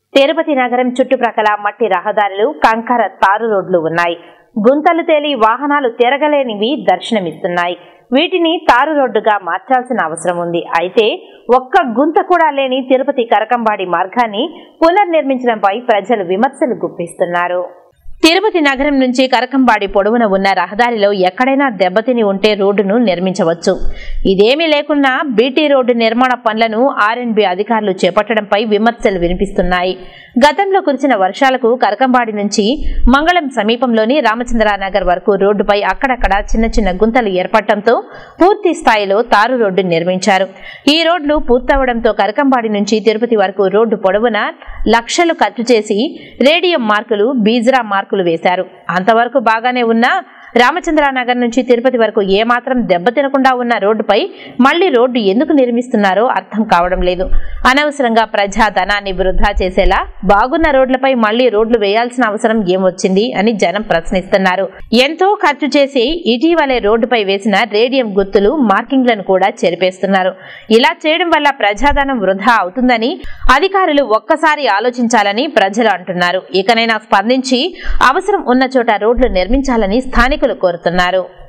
తిరుపతి నగరం చుట్టుప్రక్కల మట్టి రహదారులు కంకర తారు రోడ్లు ఉన్నాయి గుంతలు తేలి వాహనాలు తిరగలేనివి దర్శనమిస్తున్నాయి వీటిని తారు రోడ్డుగా మార్చాల్సిన అవసరం ఉంది అయితే ఒక్క గుంత కూడా లేని తిరుపతి కరకంబాడి మార్గాన్ని పునర్నిర్మించడంపై ప్రజలు విమర్శలు గుప్పిస్తున్నారు తిరుపతి నగరం నుంచి కరకంబాడి పొడవున ఉన్న రహదారిలో ఎక్కడైనా దెబ్బతిని ఉంటే రోడ్డును నిర్మించవచ్చు ఇదేమీ లేకున్నా బీటీ రోడ్డు నిర్మాణ పనులను ఆర్ఎన్బి అధికారులు చేపట్టడంపై విమర్శలు వినిపిస్తున్నాయి గతంలో కురిసిన వర్షాలకు కరకంబాడి నుంచి మంగళం సమీపంలోని రామచంద్రానగర్ వరకు రోడ్డుపై అక్కడక్కడ చిన్న చిన్న గుంతలు ఏర్పడటంతో పూర్తి స్థాయిలో తారు రోడ్డు నిర్మించారు ఈ రోడ్లు పూర్తవడంతో కరకంబాడి నుంచి తిరుపతి వరకు రోడ్డు పొడవున లక్షలు ఖర్చు చేసి రేడియం మార్కులు బీజ్రా మార్కులు వేశారు అంతవరకు బాగానే ఉన్నా రామచంద్రానగర్ నుంచి తిరుపతి వరకు ఏమాత్రం దెబ్బతినకుండా ఉన్న రోడ్డుపై మళ్లీ రోడ్డు ఎందుకు నిర్మిస్తున్నారో అర్థం కావడం లేదు అనవసరంగా ప్రజా ధనాన్ని వృధా చేసేలా బాగున్న రోడ్లపై మళ్లీ రోడ్లు వేయాల్సిన అవసరం ఏమొచ్చింది అని జనం ప్రశ్నిస్తున్నారు ఎంతో ఖర్చు చేసి ఇటీవలే రోడ్డుపై వేసిన రేడియం గుర్తులు మార్కింగ్లను కూడా చెరిపేస్తున్నారు ఇలా చేయడం వల్ల ప్రజాధనం వృధా అవుతుందని అధికారులు ఒక్కసారి ఆలోచించాలని ప్రజలు అంటున్నారు ఇకనైనా స్పందించి అవసరం ఉన్న చోట రోడ్లు నిర్మించాలని స్థానికులు కోరుతున్నారు